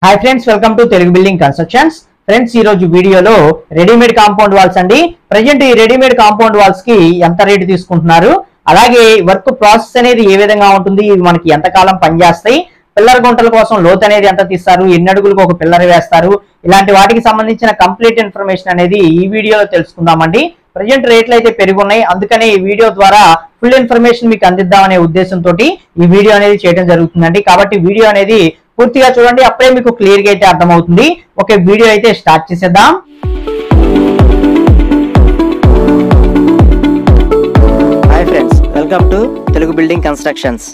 hi friends welcome to Telugu building constructions friends ఈ రోజు వీడియోలో రెడీమేడ్ కాంపౌండ్ వాల్స్ అండి ప్రజెంట్ ఈ రెడీమేడ్ కాంపౌండ్ వాల్స్ కి ఎంత రేటు తీసుకుంటున్నారు అలాగే వర్క్ ప్రాసెస్ అనేది ఏ విధంగా ఉంటుంది ఇవి మనకి ఎంత కాలం పనిచేస్తాయి పిల్లర్ గుంటల కోసం లోతు అనేది ఎంత తీస్తారు ఎన్ని అడుగులకు ఒక పిల్లర్ వేస్తారు ఇలాంటి వాటికి సంబంధించిన కంప్లీట్ ఇన్ఫర్మేషన్ అనేది ఈ వీడియోలో తెలుసుకుందామండి ప్రజెంట్ రేట్లు అయితే పెరుగున్నాయి అందుకనే ఈ వీడియో ద్వారా ఫుల్ ఇన్ఫర్మేషన్ మీకు అందిద్దామనే ఉద్దేశంతో ఈ వీడియో అనేది చేయడం జరుగుతుందండి కాబట్టి వీడియో అనేది పూర్తిగా చూడండి అప్పుడే మీకు క్లియర్ గా అయితే అర్థమవుతుంది ఓకే వీడియో అయితే స్టార్ట్ చేసేద్దాం hi friends welcome to Telugu building constructions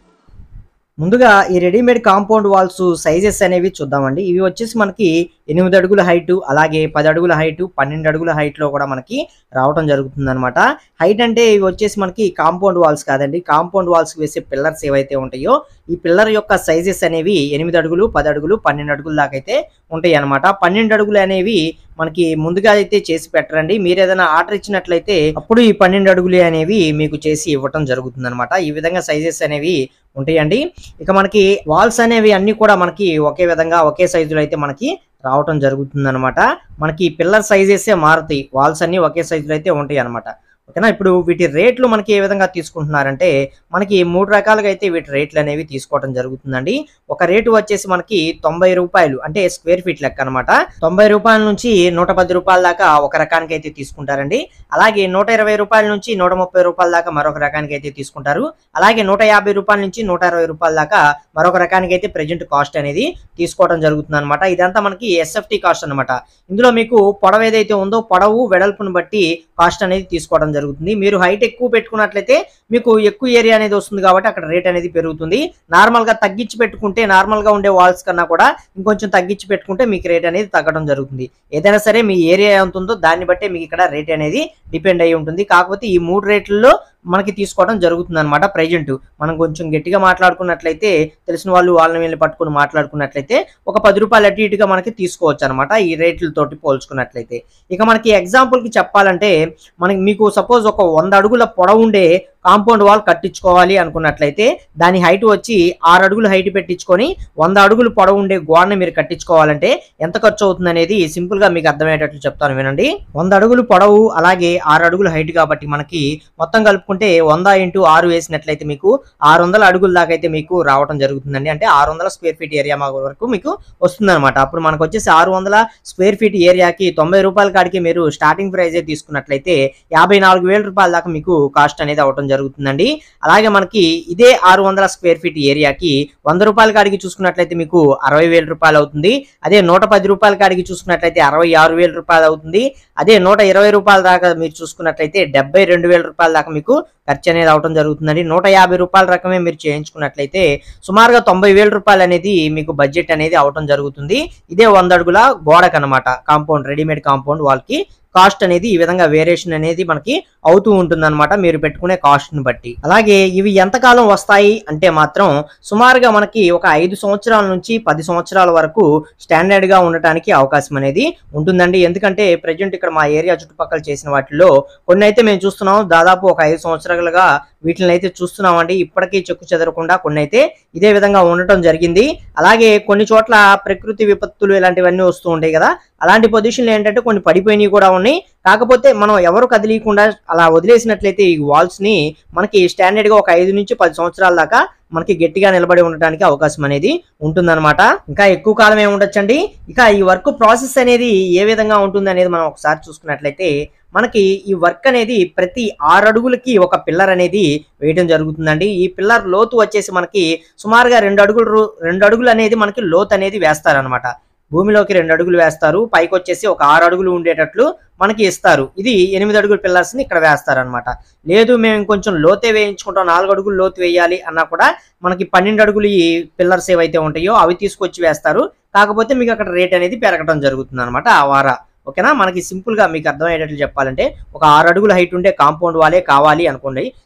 ముందుగా ఈ రెడీమేడ్ కాంపౌండ్ వాల్స్ సైజెస్ అనేవి చూద్దామండి ఇవి వచ్చేసి మనకి ఎనిమిది అడుగుల హైట్ అలాగే పది అడుగుల హైట్ పన్నెండు అడుగుల height లో కూడా మనకి రావడం జరుగుతుంది అనమాట హైట్ అంటే ఇవి వచ్చేసి మనకి కాంపౌండ్ వాల్స్ కాదండి కాంపౌండ్ వాల్స్ వేసే పిల్లర్స్ ఏవైతే ఉంటాయో ఈ పిల్లర్ యొక్క సైజెస్ అనేవి ఎనిమిది అడుగులు పది అడుగులు పన్నెండు అడుగుల దాకా అయితే ఉంటాయి అనమాట పన్నెండు అడుగులు అనేవి మనకి ముందుగా అయితే చేసి పెట్టరండి మీరు ఏదైనా ఆర్డర్ ఇచ్చినట్లయితే అప్పుడు ఈ పన్నెండు అడుగులు అనేవి మీకు చేసి ఇవ్వటం జరుగుతుంది అనమాట ఈ విధంగా సైజెస్ అనేవి ఉంటాయండి ఇక మనకి వాల్స్ అనేవి అన్ని కూడా మనకి ఒకే విధంగా ఒకే సైజులో అయితే మనకి రావటం జరుగుతుంది అనమాట మనకి పిల్లర్ సైజెస్ మారుతాయి వాల్స్ అన్ని ఒకే సైజులో అయితే ఉంటాయి అనమాట ఓకేనా ఇప్పుడు వీటి రేట్లు మనకి ఏ విధంగా తీసుకుంటున్నారంటే మనకి మూడు రకాలుగా అయితే వీటి రేట్లు అనేవి తీసుకోవడం జరుగుతుందండి ఒక రేటు వచ్చేసి మనకి తొంభై రూపాయలు అంటే స్క్వేర్ ఫీట్ లెక్క అనమాట తొంభై రూపాయల నుంచి నూట పది రూపాయల దాకా ఒక రకానికి అయితే తీసుకుంటారండి అలాగే నూట ఇరవై రూపాయల నుంచి నూట ముప్పై రూపాయల దాకా మరొక రకానికి అయితే తీసుకుంటారు అలాగే నూట యాభై రూపాయల నుంచి నూట అరవై రూపాయల దాకా మరొక రకానికి అయితే ప్రెజెంట్ కాస్ట్ అనేది తీసుకోవడం జరుగుతుంది అనమాట ఇదంతా మనకి ఎస్ఎఫ్టీ కాస్ట్ అనమాట ఇందులో మీకు పొడవు ఏదైతే ఉందో పొడవు వెడల్పును బట్టి కాస్ట్ అనేది తీసుకోవడం జరుగుతుంది మీరు హైట్ ఎక్కువ పెట్టుకున్నట్లయితే మీకు ఎక్కువ ఏరియా అనేది వస్తుంది కాబట్టి అక్కడ రేట్ అనేది పెరుగుతుంది నార్మల్ గా తగ్గించి పెట్టుకుంటే నార్మల్ గా ఉండే వాల్స్ కన్నా కూడా ఇంకొంచెం తగ్గించి పెట్టుకుంటే మీకు రేట్ అనేది తగ్గడం జరుగుతుంది ఏదైనా సరే మీ ఏరియా ఎంత ఉందో దాన్ని బట్టే మీకు ఇక్కడ రేట్ అనేది డిపెండ్ అయి ఉంటుంది కాకపోతే ఈ మూడు రేట్లలో మనకి తీసుకోవడం జరుగుతుంది అనమాట ప్రెజెంట్ మనం కొంచెం గట్టిగా మాట్లాడుకున్నట్లయితే తెలిసిన వాళ్ళు వాళ్ళని వీళ్ళని పట్టుకుని మాట్లాడుకున్నట్లయితే ఒక పది రూపాయలు అటు ఇటుగా మనకి తీసుకోవచ్చు అనమాట ఈ రేట్లతోటి పోల్చుకున్నట్లయితే ఇక మనకి ఎగ్జాంపుల్ కి చెప్పాలంటే మనకి మీకు సపోజ్ ఒక వంద అడుగుల పొడవు ఉండే కాంపౌండ్ వాల్ కట్టించుకోవాలి అనుకున్నట్లయితే దాని హైట్ వచ్చి ఆరు అడుగులు హైట్ పెట్టించుకొని వంద అడుగులు పొడవు ఉండే గోడని మీరు కట్టించుకోవాలంటే ఎంత ఖర్చు అవుతుంది అనేది సింపుల్ గా మీకు అర్థమయ్యేటట్లు చెప్తాను వినండి వంద అడుగులు పొడవు అలాగే ఆరు అడుగులు హైట్ కాబట్టి మనకి మొత్తం కలుపుకుంటే వంద ఇంటూ ఆరు వేసినట్లయితే మీకు ఆరు వందల అడుగుల దాకా అయితే మీకు రావడం జరుగుతుందండి అంటే ఆరు వందల స్క్వేర్ ఫీట్ ఏరియా వరకు మీకు వస్తుంది అనమాట అప్పుడు మనకు వచ్చేసి ఆరు వందల స్క్వేర్ ఫీట్ ఏరియాకి తొంభై రూపాయల కాడికి మీరు స్టార్టింగ్ ప్రైజే తీసుకున్నట్లయితే యాభై నాలుగు వేల రూపాయల దాకా మీకు కాస్ట్ అనేది అవడం జరుగుతుందండి అలాగే మనకి ఇదే ఆరు వందల స్క్వేర్ ఫీట్ ఏరియాకి వంద రూపాయల కాడికి చూసుకున్నట్లయితే మీకు అరవై వేల రూపాయలు అవుతుంది అదే నూట పది రూపాయల కాడికి చూసుకున్నట్లయితే అరవై ఆరు వేల రూపాయలు అవుతుంది అదే నూట ఇరవై రూపాయల దాకా మీరు చూసుకున్నట్లయితే డెబ్బై రెండు వేల రూపాయల దాకా మీకు ఖర్చు అనేది అవడం జరుగుతుందండి నూట యాభై రూపాయల రకమే మీరు చేయించుకున్నట్లయితే సుమారుగా తొంభై వేల రూపాయలు అనేది మీకు బడ్జెట్ అనేది అవడం జరుగుతుంది ఇదే వంద అడుగుల గోడకు అనమాట కాంపౌండ్ రెడీమేడ్ కాంపౌండ్ వాళ్ళకి కాస్ట్ అనేది ఈ విధంగా వేరియేషన్ అనేది మనకి అవుతూ ఉంటుందన్నమాట మీరు పెట్టుకునే కాస్ట్ ని బట్టి అలాగే ఇవి ఎంతకాలం వస్తాయి అంటే మాత్రం సుమారుగా మనకి ఒక ఐదు సంవత్సరాల నుంచి పది సంవత్సరాల వరకు స్టాండర్డ్ గా ఉండటానికి అవకాశం అనేది ఉంటుందండి ఎందుకంటే ప్రజెంట్ ఇక్కడ మా ఏరియా చుట్టుపక్కల చేసిన వాటిలో కొన్ని అయితే మేము చూస్తున్నాం దాదాపు ఒక ఐదు సంవత్సరాలుగా వీటిని అయితే చూస్తున్నామండి ఇప్పటికీ చెక్కు చెదరకుండా కొన్ని అయితే ఇదే విధంగా ఉండటం జరిగింది అలాగే కొన్ని చోట్ల ప్రకృతి విపత్తులు ఇలాంటివన్నీ వస్తూ ఉంటాయి కదా అలాంటి పొజిషన్లు ఏంటంటే కొన్ని పడిపోయినవి కూడా ఉన్నాయి కాకపోతే మనం ఎవరు కదిలీకుండా అలా వదిలేసినట్లయితే ఈ వాల్స్ ని మనకి స్టాండర్డ్ గా ఒక ఐదు నుంచి పది సంవత్సరాల దాకా మనకి గట్టిగా నిలబడి ఉండటానికి అవకాశం అనేది ఉంటుందన్నమాట ఇంకా ఎక్కువ కాలం ఏముండొచ్చండి ఇక ఈ వర్క్ ప్రాసెస్ అనేది ఏ విధంగా ఉంటుంది అనేది మనం ఒకసారి చూసుకున్నట్లయితే మనకి ఈ వర్క్ అనేది ప్రతి ఆరు అడుగులకి ఒక పిల్లర్ అనేది వేయడం జరుగుతుందండి ఈ పిల్లర్ లోతు వచ్చేసి మనకి సుమారుగా రెండు అడుగులు రు- రెండు అడుగులు అనేది మనకి లోతు అనేది వేస్తారనమాట భూమిలోకి రెండు అడుగులు వేస్తారు పైకి వచ్చేసి ఒక ఆరు అడుగులు ఉండేటట్లు మనకి ఇస్తారు ఇది ఎనిమిది అడుగుల పిల్లర్స్ ని ఇక్కడ వేస్తారనమాట లేదు మేము ఇంకొంచెం లోతే వేయించుకుంటాం నాలుగు అడుగులు లోతు వేయాలి అన్నా కూడా మనకి పన్నెండు అడుగులు ఈ పిల్లర్స్ ఏవైతే ఉంటాయో అవి తీసుకొచ్చి వేస్తారు కాకపోతే మీకు అక్కడ రేట్ అనేది పెరగడం జరుగుతుంది అనమాట ఆ వార ఓకేనా మనకి సింపుల్ గా మీకు అర్థమయ్యేటట్లు చెప్పాలంటే ఒక ఆరు అడుగుల హైట్ ఉండే కాంపౌండ్ వాలే కావాలి అనుకోండి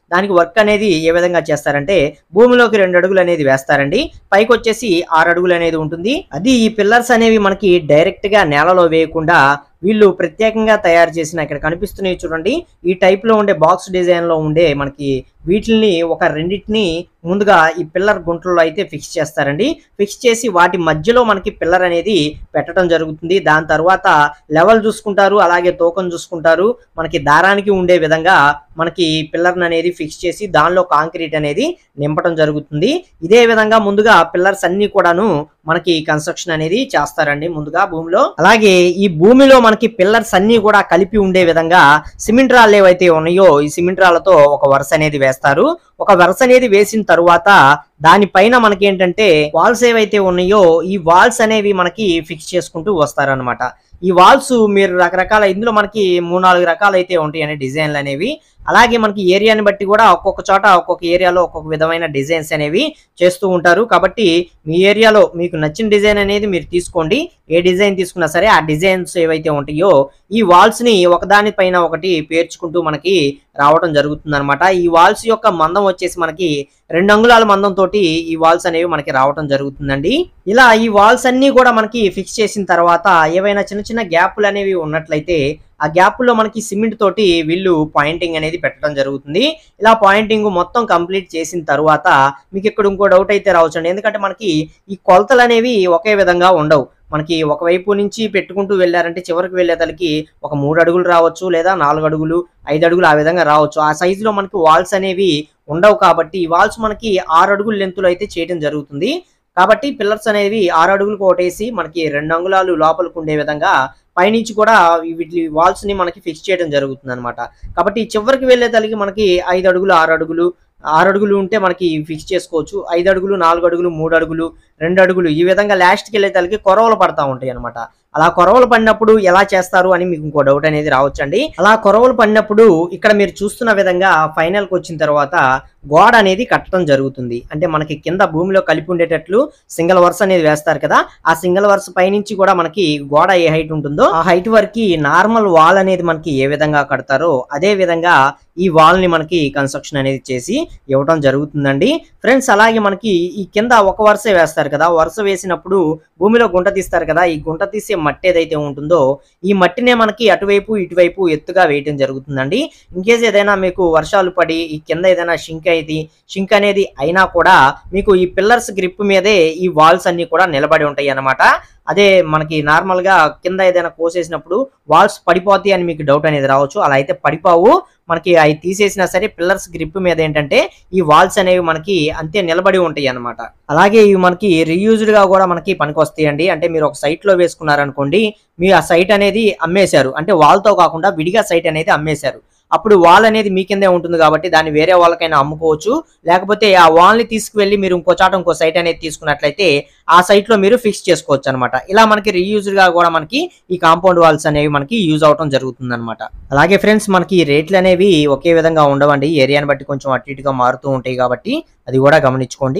దానికి వర్క్ అనేది ఏ విధంగా చేస్తారంటే భూమిలోకి రెండు అడుగులు అనేది వేస్తారండి పైకి వచ్చేసి ఆరు అడుగులు అనేది ఉంటుంది అది ఈ పిల్లర్స్ అనేవి మనకి డైరెక్ట్ గా నేలలో వేయకుండా వీళ్ళు ప్రత్యేకంగా తయారు చేసిన ఇక్కడ కనిపిస్తున్నాయి చూడండి ఈ టైప్ లో ఉండే బాక్స్ డిజైన్ లో ఉండే మనకి వీటిని ఒక రెండింటిని ముందుగా ఈ పిల్లర్ గుంటల్లో అయితే ఫిక్స్ చేస్తారండి ఫిక్స్ చేసి వాటి మధ్యలో మనకి పిల్లర్ అనేది పెట్టడం జరుగుతుంది దాని తర్వాత లెవెల్ చూసుకుంటారు అలాగే తూకం చూసుకుంటారు మనకి దారానికి ఉండే విధంగా మనకి పిల్లర్ అనేది ఫిక్స్ చేసి దానిలో కాంక్రీట్ అనేది నింపడం జరుగుతుంది ఇదే విధంగా ముందుగా పిల్లర్స్ అన్ని కూడాను మనకి కన్స్ట్రక్షన్ అనేది చేస్తారండి ముందుగా భూమిలో అలాగే ఈ భూమిలో మనకి పిల్లర్స్ అన్ని కూడా కలిపి ఉండే విధంగా సిమెంట్ రాళ్ళు ఏవైతే ఉన్నాయో ఈ సిమెంట్ రాళ్లతో ఒక వరుస అనేది వేస్తారు ఒక వరుస అనేది వేసిన తరువాత దానిపైన మనకి ఏంటంటే వాల్స్ ఏవైతే ఉన్నాయో ఈ వాల్స్ అనేవి మనకి ఫిక్స్ చేసుకుంటూ వస్తారనమాట ఈ వాల్స్ మీరు రకరకాల ఇందులో మనకి మూడు నాలుగు రకాలు అయితే ఉంటాయండి డిజైన్లు అనేవి అలాగే మనకి ఏరియాని బట్టి కూడా ఒక్కొక్క చోట ఒక్కొక్క ఏరియాలో ఒక్కొక్క విధమైన డిజైన్స్ అనేవి చేస్తూ ఉంటారు కాబట్టి మీ ఏరియాలో మీకు నచ్చిన డిజైన్ అనేది మీరు తీసుకోండి ఏ డిజైన్ తీసుకున్నా సరే ఆ డిజైన్స్ ఏవైతే ఉంటాయో ఈ వాల్స్ ని ఒకదాని పైన ఒకటి పేర్చుకుంటూ మనకి రావడం జరుగుతుంది అనమాట ఈ వాల్స్ యొక్క మందం వచ్చేసి మనకి రెండు అంగుళాల మందం తోటి ఈ వాల్స్ అనేవి మనకి రావడం జరుగుతుందండి ఇలా ఈ వాల్స్ అన్ని కూడా మనకి ఫిక్స్ చేసిన తర్వాత ఏవైనా చిన్న చిన్న గ్యాప్లు అనేవి ఉన్నట్లయితే ఆ గ్యాప్ లో మనకి సిమెంట్ తోటి వీళ్ళు పాయింటింగ్ అనేది పెట్టడం జరుగుతుంది ఇలా పాయింటింగ్ మొత్తం కంప్లీట్ చేసిన తర్వాత మీకు ఇక్కడ ఇంకో డౌట్ అయితే రావచ్చండి ఎందుకంటే మనకి ఈ కొలతలు అనేవి ఒకే విధంగా ఉండవు మనకి ఒకవైపు నుంచి పెట్టుకుంటూ వెళ్ళారంటే చివరికి వెళ్ళేతలకి ఒక మూడు అడుగులు రావచ్చు లేదా నాలుగు అడుగులు ఐదు అడుగులు ఆ విధంగా రావచ్చు ఆ సైజులో మనకి వాల్స్ అనేవి ఉండవు కాబట్టి ఈ వాల్స్ మనకి ఆరు అడుగుల లెంతులో అయితే చేయడం జరుగుతుంది కాబట్టి పిల్లర్స్ అనేవి ఆరు అడుగులకు ఒకటేసి మనకి రెండు అంగుళాలు లోపలికి ఉండే విధంగా పైనుంచి కూడా వీటి వాల్స్ ని మనకి ఫిక్స్ చేయడం జరుగుతుంది అనమాట కాబట్టి చివరికి వెళ్ళేతలకి మనకి ఐదు అడుగులు ఆరు అడుగులు ఆరు అడుగులు ఉంటే మనకి ఫిక్స్ చేసుకోవచ్చు ఐదు అడుగులు నాలుగు అడుగులు మూడు అడుగులు రెండు అడుగులు ఈ విధంగా లాస్ట్కి వెళ్ళేతలకి కొరవలు పడతా ఉంటాయి అనమాట అలా కొరవలు పడినప్పుడు ఎలా చేస్తారు అని మీకు ఇంకో డౌట్ అనేది రావచ్చండి అలా కొరవలు పడినప్పుడు ఇక్కడ మీరు చూస్తున్న విధంగా ఫైనల్ కి వచ్చిన తర్వాత గోడ అనేది కట్టడం జరుగుతుంది అంటే మనకి కింద భూమిలో కలిపి ఉండేటట్లు సింగిల్ వరుస అనేది వేస్తారు కదా ఆ సింగిల్ వరుస పైనుంచి కూడా మనకి గోడ ఏ హైట్ ఉంటుందో ఆ హైట్ వరకు నార్మల్ వాల్ అనేది మనకి ఏ విధంగా కడతారో అదే విధంగా ఈ వాల్ ని మనకి కన్స్ట్రక్షన్ అనేది చేసి ఇవ్వడం జరుగుతుందండి ఫ్రెండ్స్ అలాగే మనకి ఈ కింద ఒక వరుసే వేస్తారు కదా వరుస వేసినప్పుడు భూమిలో గుంట తీస్తారు కదా ఈ గుంట తీసే మట్టి ఏదైతే ఉంటుందో ఈ మట్టినే మనకి అటువైపు ఇటువైపు ఎత్తుగా వేయటం జరుగుతుందండి ఇన్ కేస్ ఏదైనా మీకు వర్షాలు పడి ఈ కింద ఏదైనా షింక్ అయితే షింక్ అనేది అయినా కూడా మీకు ఈ పిల్లర్స్ గ్రిప్ మీదే ఈ వాల్స్ అన్ని కూడా నిలబడి ఉంటాయి అన్నమాట అదే మనకి నార్మల్ గా కింద ఏదైనా కోసేసినప్పుడు వాల్స్ పడిపోతాయి అని మీకు డౌట్ అనేది రావచ్చు అలా అయితే పడిపోవు మనకి అవి తీసేసినా సరే పిల్లర్స్ గ్రిప్ మీద ఏంటంటే ఈ వాల్స్ అనేవి మనకి అంతే నిలబడి ఉంటాయి అన్నమాట అలాగే ఇవి మనకి రీయూజ్డ్ గా కూడా మనకి పనికొస్తాయండి అంటే మీరు ఒక సైట్ లో వేసుకున్నారనుకోండి మీ ఆ సైట్ అనేది అమ్మేశారు అంటే wall తో కాకుండా విడిగా సైట్ అనేది అమ్మేశారు అప్పుడు వాల్ అనేది మీ కిందే ఉంటుంది కాబట్టి దాన్ని వేరే వాళ్ళకైనా అమ్ముకోవచ్చు లేకపోతే ఆ వాల్ ని తీసుకువెళ్ళి మీరు ఇంకో చాట ఇంకో సైట్ అనేది తీసుకున్నట్లయితే ఆ సైట్ లో మీరు ఫిక్స్ చేసుకోవచ్చు అనమాట ఇలా మనకి రీయూజ్డ్ గా కూడా మనకి ఈ కాంపౌండ్ వాల్స్ అనేవి మనకి యూజ్ అవటం జరుగుతుంది అనమాట అలాగే ఫ్రెండ్స్ మనకి రేట్లు అనేవి ఒకే విధంగా ఉండవండి ఏరియాని బట్టి కొంచెం అటు ఇటుగా మారుతూ ఉంటాయి కాబట్టి అది కూడా గమనించుకోండి